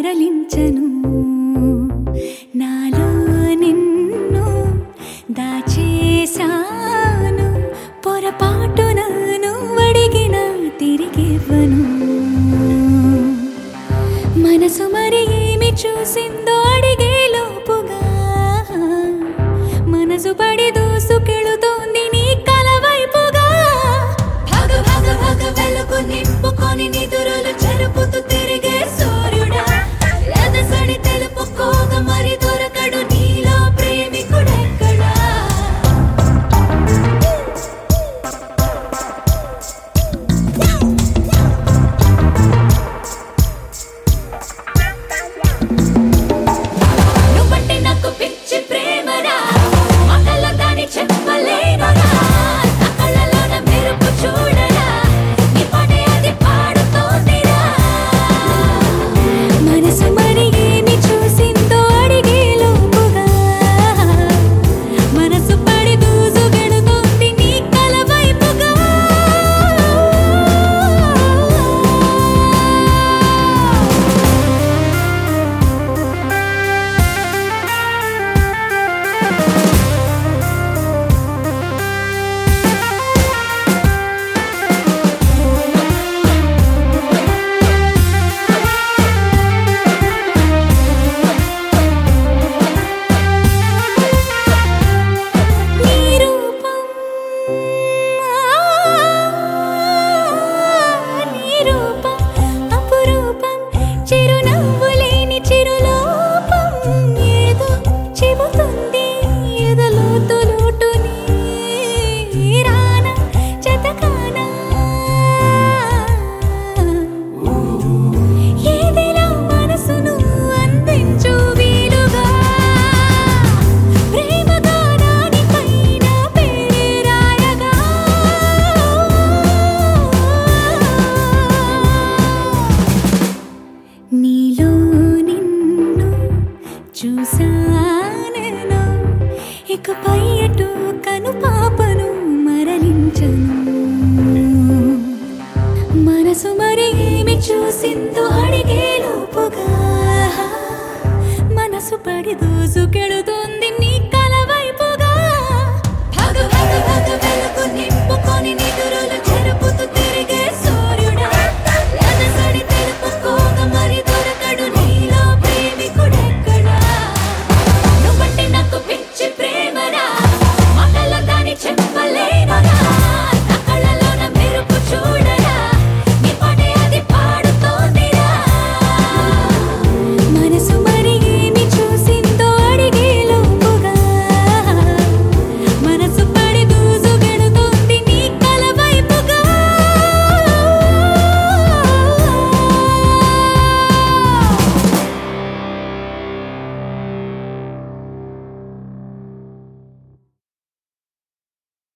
మరలించను నాలో నిన్ను దాచేశాను పొరపాటున నువ్వడిగిన తిరిగివ్వను మనసు మరి ఏమి చూసిందో అడిగే లోపుగా మనసు పడి దూసుకెళుతోంది నీ కల వైపుగా భగ భగ భగ వెలుగు నింపుకొని నిదురులు చెరుపుతూ తిరిగే సూర్యుడా ఎదసడి తెలుపుకోగ మరి దొరకడు నీలో ప్రేమికుడెక్కడా నువ్వంటే నాకు పిచ్చి ప్రేమరా మాటల్లో దాని చెప్పలేనురా నా కళ్ళలోన మెరుపు చూడరా నీ పాటే అది పాడుతోందిరా మనసు మరి ఏమి చూసిందో అడిగే లోపుగా మనసు పడి దూసుగెడుతోంది నీ కల వైపుగా నీ రూపం నీ రూపం అపురూపం చిరునవ్వు లేని చిరులోపం ఏదో చెబుతుంది ఎదలోతు లోటుని రాన జతకానా ఏదిలా మనసును అందించు వీలుగా ప్రేమగా దానిపైన పేరే రాయగా నీలో నిన్ను చూసానెను ఇకపై అటు కను పాపను మరలించను మనసు మరి ఏమి చూసిందో అడిగే లోపుగా మనసు పడి దూసుకెళుతూ